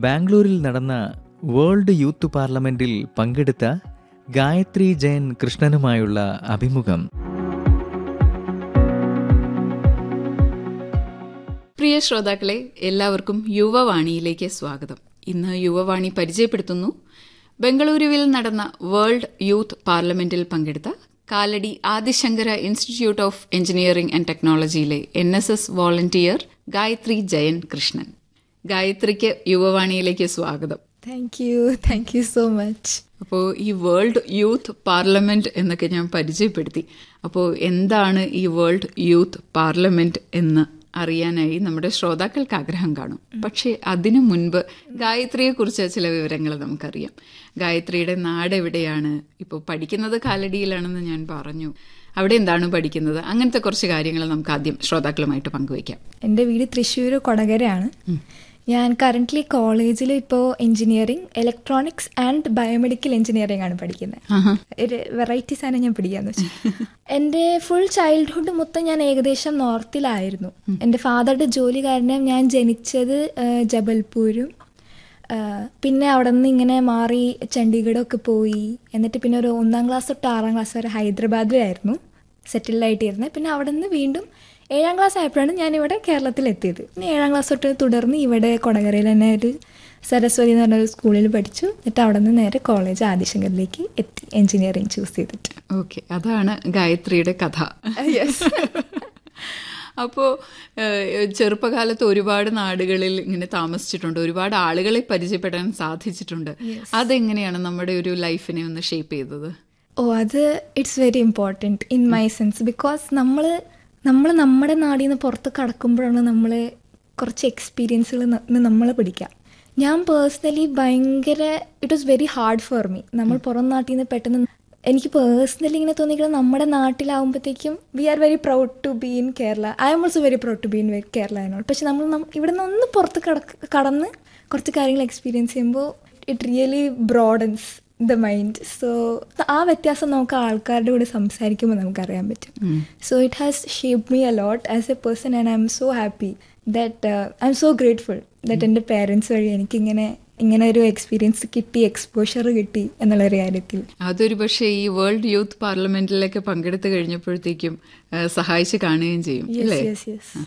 ബാംഗ്ലൂരിൽ നടന്ന world youth പാർലമെന്റിൽ പങ്കെടുത്ത ഗായത്രി ജയൻ കൃഷ്ണനുമായുള്ള അഭിമുഖം പ്രിയ ശ്രോതാക്കളെ എല്ലാവർക്കും യുവവാണിയിലേക്ക് സ്വാഗതം ഇന്ന് യുവവാണി പരിചയപ്പെടുത്തുന്നു ബംഗളൂരുവിൽ നടന്ന വേൾഡ് യൂത്ത് പാർലമെന്റിൽ പങ്കെടുത്ത Kalady Adi Shankara institute of engineering and ടെക്നോളജിയിലെ N S S volunteer Gayathri Jayan Krishnan ഗായത്രിക്ക് യുവവാണിയിലേക്ക് സ്വാഗതം thank you thank you so much അപ്പോൾ ഈ വേൾഡ് യൂത്ത് പാർലമെന്റ് എന്നൊക്കെ ഞാൻ പരിചയപ്പെടുത്തി അപ്പോൾ എന്താണ് ഈ വേൾഡ് യൂത്ത് പാർലമെന്റ് എന്ന് അറിയാനായി നമ്മുടെ ശ്രോതാക്കൾക്ക് ആഗ്രഹം കാണും പക്ഷേ അതിനു മുൻപ് ഗായത്രിയെക്കുറിച്ച് ചില വിവരങ്ങൾ നമുക്കറിയാം ഗായത്രിയുടെ നാട് എവിടെയാണ് ഇപ്പോൾ പഠിക്കുന്നത് കാലടിയിലാണെന്ന് ഞാൻ പറഞ്ഞു അവിടെ എന്താണ് പഠിക്കുന്നത് അങ്ങനത്തെ കുറച്ച് കാര്യങ്ങൾ നമുക്ക് ആദ്യം ശ്രോതാക്കളുമായിട്ട് പങ്കുവയ്ക്കാം എൻ്റെ വീട് തൃശ്ശൂർ കൊടകരയാണ് ഞാൻ കറൻ്റ്ലി കോളേജിൽ ഇപ്പോൾ engineering electronics and biomedical engineering ആണ് പഠിക്കുന്നത് ഒരു വെറൈറ്റി സാധനം ഞാൻ പിടിക്കാന്ന് വെച്ചു എൻ്റെ ഫുൾ ചൈൽഡ്ഹുഡ് മൊത്തം ഞാൻ ഏകദേശം നോർത്തിലായിരുന്നു എൻ്റെ ഫാദറുടെ ജോലി കാരണം ഞാൻ ജനിച്ചത് ആ, ജബൽപൂരും ആ, പിന്നെ അവിടെ നിന്ന് ഇങ്ങനെ മാറി ചണ്ഡീഗഡൊക്കെ പോയി എന്നിട്ട് പിന്നെ ഒരു ഒന്നാം ക്ലാസ് തൊട്ട് ആറാം ക്ലാസ് വരെ ഹൈദരാബാദിലായിരുന്നു സെറ്റിൽഡായിട്ടിരുന്നത് പിന്നെ അവിടെ നിന്ന് വീണ്ടും ഏഴാം ക്ലാസ് ആയപ്പോഴാണ് ഞാനിവിടെ കേരളത്തിലെത്തിയത് പിന്നെ ഏഴാം ക്ലാസ് തൊട്ട് തുടർന്ന് ഇവിടെ കൊടകരയിൽ തന്നെ ഒരു സരസ്വതി എന്ന് പറഞ്ഞൊരു സ്കൂളിൽ പഠിച്ചു എന്നിട്ട് അവിടെ നിന്ന് നേരെ കോളേജ് ആദിശങ്കറിലേക്ക് എത്തി എഞ്ചിനീയറിംഗ് ചൂസ് ചെയ്തിട്ട് ഓക്കെ അതാണ് ഗായത്രിയുടെ കഥ അപ്പോൾ ചെറുപ്പകാലത്ത് ഒരുപാട് നാടുകളിൽ ഇങ്ങനെ താമസിച്ചിട്ടുണ്ട് ഒരുപാട് ആളുകളെ പരിചയപ്പെടാൻ സാധിച്ചിട്ടുണ്ട് അതെങ്ങനെയാണ് നമ്മുടെ ഒരു ലൈഫിനെ ഒന്ന് ഷേപ്പ് ചെയ്തത് ഓ അത് it's very important in my sense because നമ്മൾ നമ്മൾ നമ്മുടെ നാടിൽ നിന്ന് പുറത്ത് കടക്കുമ്പോഴാണ് നമ്മൾ കുറച്ച് എക്സ്പീരിയൻസുകൾ നമ്മൾ പഠിക്കുക ഞാൻ പേഴ്സണലി ഭയങ്കര it was very hard for me നമ്മൾ പുറം നാട്ടിൽ നിന്ന് പെട്ടെന്ന് എനിക്ക് പേഴ്സണലി ഇങ്ങനെ തോന്നിക്കുന്നത് നമ്മുടെ നാട്ടിലാവുമ്പോഴത്തേക്കും we are very proud to be in Kerala I'm also very proud to be in Kerala എന്നോട് പക്ഷെ നമ്മൾ നം- ഇവിടെ നിന്ന് ഒന്ന് പുറത്ത് കടക്ക് കടന്ന് കുറച്ച് കാര്യങ്ങൾ എക്സ്പീരിയൻസ് ചെയ്യുമ്പോൾ it really broadens the mind so ആ വ്യത്യാസം നമുക്ക് ആൾക്കാരുടെ കൂടെ സംസാരിക്കുമ്പോൾ നമുക്കറിയാൻ പറ്റും so it has shape me a lot as a person and I'm so happy that I'm so grateful that എൻ്റെ പേരൻസ് വഴി എനിക്കിങ്ങനെ ഇങ്ങനെ ഒരു എക്സ്പീരിയൻസ് കിട്ടി എക്സ്പോഷർ കിട്ടി എന്നുള്ളൊരു കാര്യത്തിൽ അതൊരു പക്ഷേ ഈ വേൾഡ് യൂത്ത് പാർലമെന്റിലൊക്കെ പങ്കെടുത്തു കഴിഞ്ഞപ്പോഴത്തേക്കും ആ, സഹായിച്ച് കാണുകയും ചെയ്യും യെസ് അല്ലേ യെസ് യെസ്